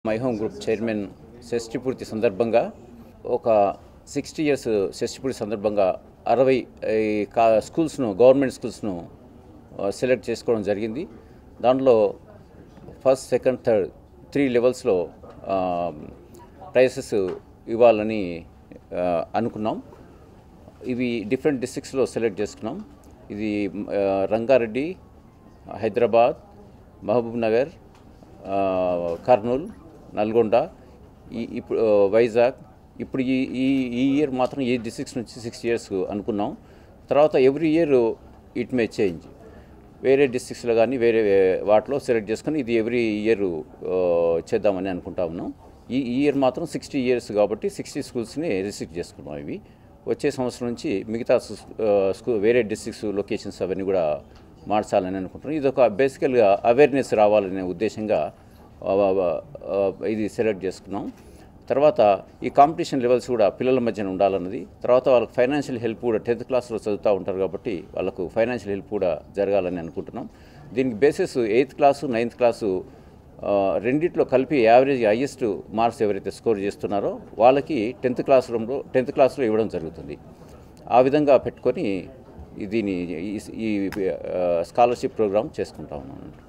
my home group chairman షష్ఠి పూర్తి సందర్భంగా ఒక సిక్స్టీ ఇయర్స్ షష్ఠి పూర్తి సందర్భంగా అరవై ఈ కా స్కూల్స్ను గవర్నమెంట్ స్కూల్స్ను ఆ, సెలెక్ట్ చేసుకోవడం జరిగింది దాంట్లో ఫస్ట్ సెకండ్ థర్డ్ త్రీ లెవెల్స్లో ప్రైసెస్ ఇవ్వాలని ఆ, అనుకున్నాం ఇవి డిఫరెంట్ డిస్ట్రిక్ట్స్లో సెలెక్ట్ చేసుకున్నాం ఇది ఆ, రంగారెడ్డి హైదరాబాద్ మహబూబ్ నగర్ ఆ, కర్నూలు నల్గొండ ఈ ఇప్పుడు ఆ, వైజాగ్ ఇప్పుడు ఈ ఈ ఈ ఇయర్ మాత్రం ఈ డిస్ట్రిక్ట్స్ నుంచి సిక్స్ ఇయర్స్ అనుకున్నాం తర్వాత every year it may change వేరే డిస్ట్రిక్ట్స్లో కానీ వేరే వాటిలో సెలెక్ట్ చేసుకొని ఇది ఎవ్రీ ఇయర్ చేద్దామని అనుకుంటా ఉన్నాం ఈ ఈ ఇయర్ మాత్రం సిక్స్టీ ఇయర్స్ కాబట్టి సిక్స్టీ స్కూల్స్ని రిస్ట్రిక్ట్ చేసుకున్నాం ఇవి వచ్చే సంవత్సరం నుంచి మిగతా స్కూల్ వేరే డిస్ట్రిక్ట్స్ లొకేషన్స్ అవన్నీ కూడా మార్చాలని అనుకుంటున్నాం ఇది ఒక బేసికల్గా అవేర్నెస్ రావాలనే ఉద్దేశంగా ఆ, ఆ, ఆ, ఇది సెలెక్ట్ చేసుకున్నాం తర్వాత ఈ కాంపిటీషన్ లెవెల్స్ కూడా పిల్లల మధ్యన ఉండాలన్నది తర్వాత వాళ్ళకి ఫైనాన్షియల్ హెల్ప్ కూడా టెన్త్ క్లాస్లో చదువుతూ ఉంటారు కాబట్టి వాళ్ళకు ఫైనాన్షియల్ హెల్ప్ కూడా జరగాలని అనుకుంటున్నాం దీనికి basis eighth class ninth class ఆ, రెండిట్లో కలిపి యావరేజ్ హైయెస్ట్ మార్క్స్ ఎవరైతే స్కోర్ చేస్తున్నారో వాళ్ళకి టెన్త్ క్లాస్ రూమ్లో టెన్త్ క్లాస్లో ఇవ్వడం జరుగుతుంది ఆ విధంగా పెట్టుకొని దీని ఈ- ఈ స్కాలర్షిప్ ప్రోగ్రామ్ చేసుకుంటా ఉన్నాను